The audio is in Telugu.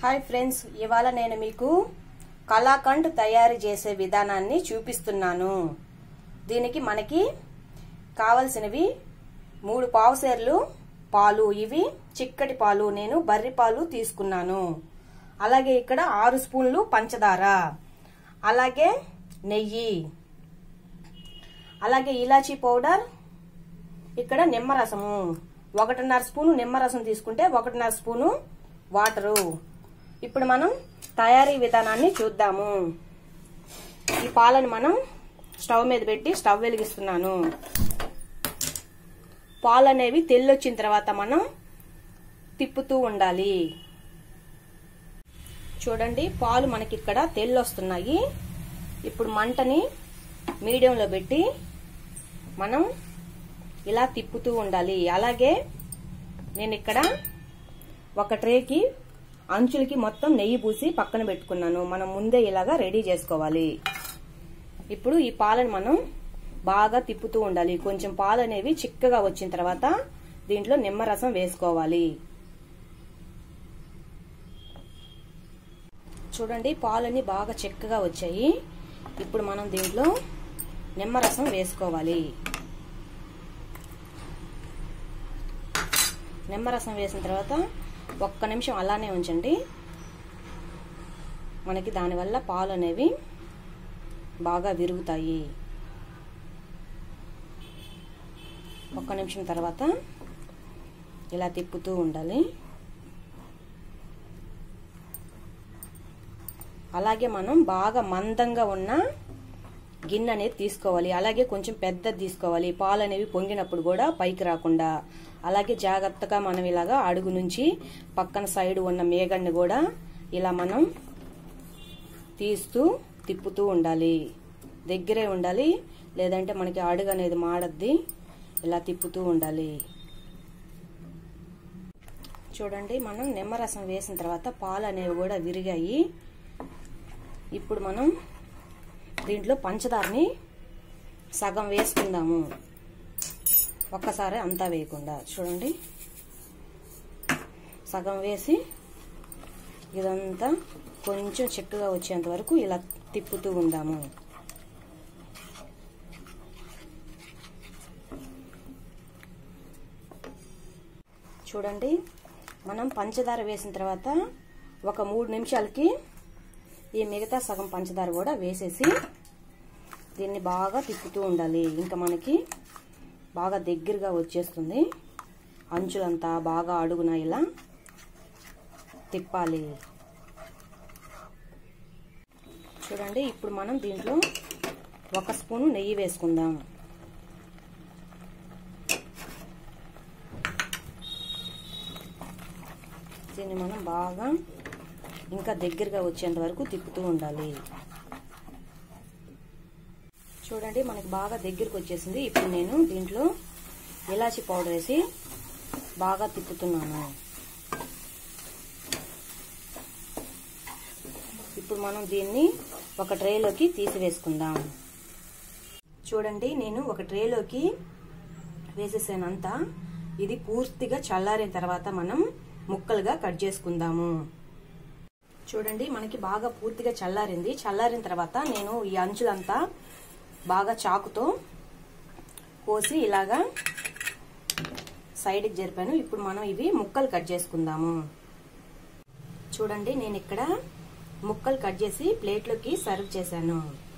హాయ్ ఫ్రెండ్స్ ఇవాళ నేను మీకు కలాకండ్ తయారు చేసే విధానాన్ని చూపిస్తున్నాను దీనికి మనకి కావలసినవి మూడు పావుసేర్లు పాలు ఇవి చిక్కటి పాలు నేను బర్రి పాలు తీసుకున్నాను అలాగే ఇక్కడ ఆరు స్పూన్లు పంచదార అలాగే నెయ్యి అలాగే ఇలాచీ పౌడర్ ఇక్కడ నిమ్మరసము ఒకటిన్నర స్పూను నిమ్మరసం తీసుకుంటే ఒకటిన్నర స్పూను వాటరు ఇప్పుడు మనం తయారీ విధానాన్ని చూద్దాము ఈ పాలను మనం స్టవ్ మీద పెట్టి స్టవ్ వెలిగిస్తున్నాను పాలు అనేవి తెల్లొచ్చిన తర్వాత మనం తిప్పుతూ ఉండాలి చూడండి పాలు మనకి ఇక్కడ తెల్లొస్తున్నాయి ఇప్పుడు మంటని మీడియంలో పెట్టి మనం ఇలా తిప్పుతూ ఉండాలి అలాగే నేను ఇక్కడ ఒక ట్రేకి అంచులకి మొత్తం నెయ్యి పూసి పక్కన పెట్టుకున్నాను మనం ముందే ఇలాగా రెడీ చేసుకోవాలి ఇప్పుడు ఈ పాలను మనం బాగా తిప్పుతూ ఉండాలి కొంచెం పాలు అనేవి చిక్కగా వచ్చిన తర్వాత దీంట్లో నిమ్మరసం వేసుకోవాలి చూడండి పాలన్నీ బాగా చిక్కగా వచ్చాయి ఇప్పుడు మనం దీంట్లో నిమ్మరసం వేసుకోవాలి నిమ్మరసం వేసిన తర్వాత ఒక్క నిమిషం అలానే ఉంచండి మనకి దానివల్ల పాలు అనేవి బాగా విరుగుతాయి ఒక్క నిమిషం తర్వాత ఇలా తిప్పుతూ ఉండాలి అలాగే మనం బాగా మందంగా ఉన్న గిన్నె అనేది తీసుకోవాలి అలాగే కొంచెం పెద్దది తీసుకోవాలి పాలు అనేవి పొంగినప్పుడు కూడా పైకి రాకుండా అలాగే జాగ్రత్తగా మనం ఇలాగా అడుగు నుంచి పక్కన సైడ్ ఉన్న మేగడ్ని కూడా ఇలా మనం తీస్తూ తిప్పుతూ ఉండాలి దగ్గరే ఉండాలి లేదంటే మనకి అడుగు అనేది మాడద్ది ఇలా తిప్పుతూ ఉండాలి చూడండి మనం నిమ్మరసం వేసిన తర్వాత పాలు అనేవి కూడా విరిగాయి ఇప్పుడు మనం దీంట్లో పంచదారని సగం వేసుకుందాము ఒక్కసారి అంతా వేయకుండా చూడండి సగం వేసి ఇదంతా కొంచెం చిక్కగా వచ్చేంత వరకు ఇలా తిప్పుతూ ఉందాము చూడండి మనం పంచదార వేసిన తర్వాత ఒక మూడు నిమిషాలకి ఈ మిగతా సగం పంచదార కూడా వేసేసి దీన్ని బాగా తిప్పుతూ ఉండాలి ఇంకా మనకి బాగా దగ్గరగా వచ్చేస్తుంది అంచులంతా బాగా అడుగున ఇలా తిప్పాలి చూడండి ఇప్పుడు మనం దీంట్లో ఒక స్పూను నెయ్యి వేసుకుందాం దీన్ని మనం బాగా ఇంకా దగ్గరగా వచ్చేంత వరకు తిప్పుతూ ఉండాలి చూడండి మనకి బాగా దగ్గరికి వచ్చేసింది ఇప్పుడు నేను దీంట్లో ఇలాచి పౌడర్ వేసి బాగా తిప్పుతున్నాను ఇప్పుడు మనం దీన్ని ఒక ట్రేలోకి తీసివేసుకుందాం చూడండి నేను ఒక ట్రేలోకి వేసేసానంతా ఇది పూర్తిగా చల్లారిన తర్వాత మనం ముక్కలుగా కట్ చేసుకుందాము చూడండి మనకి బాగా పూర్తిగా చల్లారింది చల్లారిన తర్వాత నేను ఈ అంచులంతా బాగా చాకుతో కోసి ఇలాగా సైడ్కి జరిపాను ఇప్పుడు మనం ఇవి ముక్కలు కట్ చేసుకుందాము చూడండి నేను ఇక్కడ ముక్కలు కట్ చేసి ప్లేట్లోకి సర్వ్ చేశాను